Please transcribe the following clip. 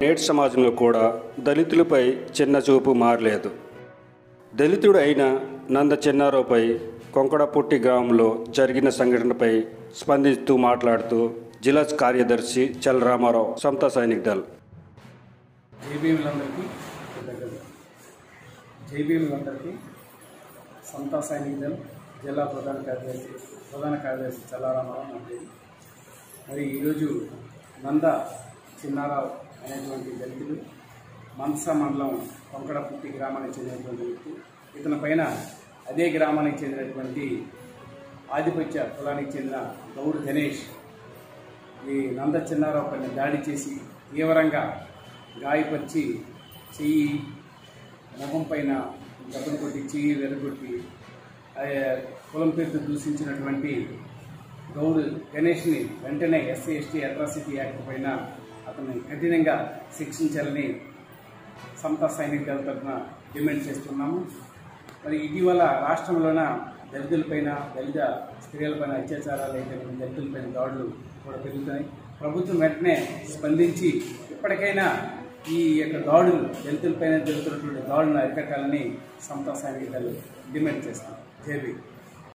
నేటి సమాజంలో కూడా దళితులపై చిన్న చూపు మారలేదు దళితుడు అయిన నంద చిన్నారావుపై కొంకడపుట్టి గ్రామంలో జరిగిన సంఘటనపై స్పందిస్తూ మాట్లాడుతూ జిల్లా కార్యదర్శి చల్ రామారావు సమతా సైనిక్ దళ్ జైబీములందరికీ కృతజ్ఞతలు జైబీములందరికీ సమతా సైనిక దళం జిల్లా ప్రధాన కార్యదర్శి ప్రధాన కార్యదర్శి చల్లారామారావు నా పేరు మరి ఈరోజు నంద చిన్నారావు అనేటువంటి దళితుడు మంస మండలం కొంకడపుట్టి గ్రామానికి చెందినటువంటి వ్యక్తి ఇతని పైన అదే గ్రామానికి చెందినటువంటి ఆధిపత్య కులానికి చెందిన గౌడ్ గణేష్ ఈ నంద చిన్నారావు పైన దాడి చేసి తీవ్రంగా గాయపరిచి చెయ్యి ముఖం పైన దెబ్బలు కొట్టి చెయ్యి వెరగొట్టి ఆ, కులం పేరుతో దూషించినటువంటి గౌడ్ గణేష్ని వెంటనే ఎస్సీ ఎస్టీ అట్రాసిటీ యాక్ట్ పైన అతన్ని కఠినంగా శిక్షించాలని సమతా సైనిక దళ తరఫున డిమాండ్ చేస్తున్నాము మరి ఇటీవల రాష్ట్రంలోన దళితులపైన దళిత స్త్రీలపైన అత్యాచారాలు అయితే దళితులపైన దాడులు కూడా పెరుగుతున్నాయి ప్రభుత్వం వెంటనే స్పందించి ఇప్పటికైనా ఈ యొక్క దాడులు దళితులపైన జరుగుతున్నటువంటి దాడులను అరికట్టాలని సమతా సైనిక దళం డిమాండ్ చేస్తాం జేబీ